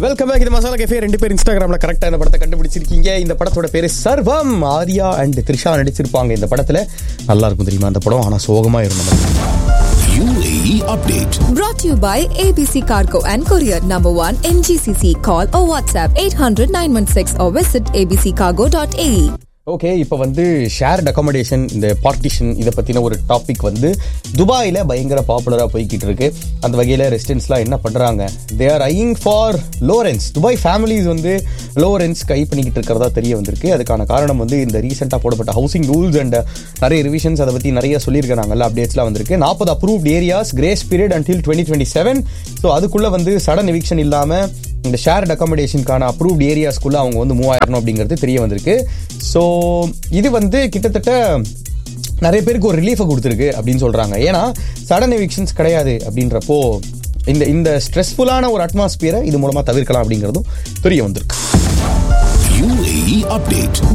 Welcome back இது masala cafe ரெண்டு பேர் இன்ஸ்டாகிராம்ல கரெக்டா இந்த படத்தை கண்டுபிடிச்சிருக்கீங்க இந்த படத்தோட பேரு சர்வம் ஆர்யா அண்ட் த்ரிஷா நடிச்சிருப்பாங்க இந்த படத்துல நல்லா இருக்கும் தெரியுமா அந்த படம் ஆனா சோகமா இருந்த UAE update. Brought to you by ABC Cargo and Courier Number 1 MGCC. Call or WhatsApp 800 916 or visit abccargo.ae. Okay இப்போ வந்து ஷேர்ட் அகாமடேஷன் இந்த பார்ட்டிஷன் இதை பற்றின ஒரு டாபிக் வந்து துபாயில் பயங்கர பாப்புலராக போய்கிட்டு இருக்கு அந்த வகையில் ரெசிடென்ட்ஸ்லாம் என்ன பண்ணுறாங்க they are eyeing for loans Dubai families வந்து லோரன்ஸ் கை பண்ணிக்கிட்டு இருக்கிறதா தெரிய வந்திருக்கு அதுக்கான காரணம் வந்து இந்த ரீசெண்டாக போடப்பட்ட ஹவுசிங் ரூல்ஸ் அண்ட் நிறைய ரிவிஷன்ஸ் அதை பற்றி நிறைய சொல்லியிருக்காங்கல்ல அப்டேட்ஸ்லாம் வந்திருக்கு நாற்பது approved areas grace period until twenty twenty seven so அதுக்குள்ளே வந்து சடன் எவிக்ஷன் இல்லாமல் இந்த ஷேர்ட் அகாமடேஷனுக்கான அப்ரூவ்ட் ஏரியாஸ்க்குள்ள அவங்க வந்து மூவ் ஆயிரணும் அப்படிங்கிறது தெரிய வந்திருக்கு ஸோ இது வந்து கிட்டத்தட்ட நிறைய பேருக்கு ஒரு ரிலீஃபை கொடுத்துருக்கு அப்படின்னு சொல்றாங்க ஏன்னா சடன் எவிக்ஷன்ஸ் கிடையாது அப்படின்றப்போ இந்த இந்த ஸ்ட்ரெஸ்ஃபுல்லான ஒரு அட்மாஸ்பியரை இது மூலமா தவிர்க்கலாம் அப்படிங்கிறதும் தெரிய வந்திருக்கு UAE update.